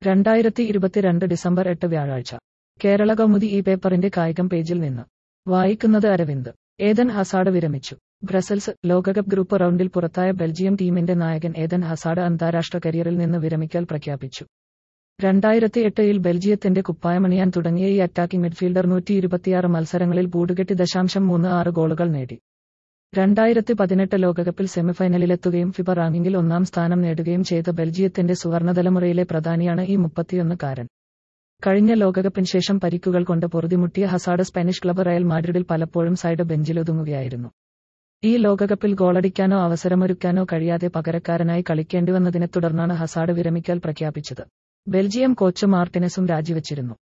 രണ്ടായിരത്തി ഇരുപത്തിരണ്ട് ഡിസംബർ എട്ട് വ്യാഴാഴ്ച കേരള കൗമുദി ഈ പേപ്പറിന്റെ കായികം പേജിൽ നിന്ന് വായിക്കുന്നത് അരവിന്ദ് ഏതൻ ഹസാഡ് വിരമിച്ചു ബ്രസൽസ് ലോകകപ്പ് ഗ്രൂപ്പ് റൗണ്ടിൽ പുറത്തായ ബെൽജിയം ടീമിന്റെ നായകൻ ഏതൻ ഹസാഡ് അന്താരാഷ്ട്ര കരിയറിൽ നിന്ന് വിരമിക്കൽ പ്രഖ്യാപിച്ചു രണ്ടായിരത്തി എട്ടിൽ ബെൽജിയത്തിന്റെ കുപ്പായമണിയാൻ തുടങ്ങിയ ഈ അറ്റാക്കിംഗ് മിഡ്ഫീൽഡർ നൂറ്റി ഇരുപത്തിയാറ് മത്സരങ്ങളിൽ ബൂടുകെട്ടി ദശാംശം മൂന്ന് ആറ് ഗോളുകൾ നേടി രണ്ടായിരത്തി പതിനെട്ട് ലോകകപ്പിൽ സെമിഫൈനലിലെത്തുകയും ഫിഫ റാങ്കിങ്ങിൽ ഒന്നാം സ്ഥാനം നേടുകയും ചെയ്ത ബെൽജിയത്തിന്റെ സുവർണ തലമുറയിലെ പ്രധാനിയാണ് ഈ മുപ്പത്തിയൊന്നുകാരൻ കഴിഞ്ഞ ലോകകപ്പിന് ശേഷം പരിക്കുകൾ കൊണ്ട് പൊറുതിമുട്ടിയ ഹസാഡ് സ്പാനിഷ് ക്ലബ് റയൽ മാഡ്രിഡിൽ പലപ്പോഴും സൈഡ് ബെഞ്ചിലൊതുങ്ങുകയായിരുന്നു ഈ ലോകകപ്പിൽ ഗോളടിക്കാനോ അവസരമൊരുക്കാനോ കഴിയാതെ പകരക്കാരനായി കളിക്കേണ്ടിവന്നതിനെ തുടർന്നാണ് ഹസാഡ് വിരമിക്കൽ പ്രഖ്യാപിച്ചത് ബെൽജിയം കോച്ച് മാർട്ടിനെസും രാജിവെച്ചിരുന്നു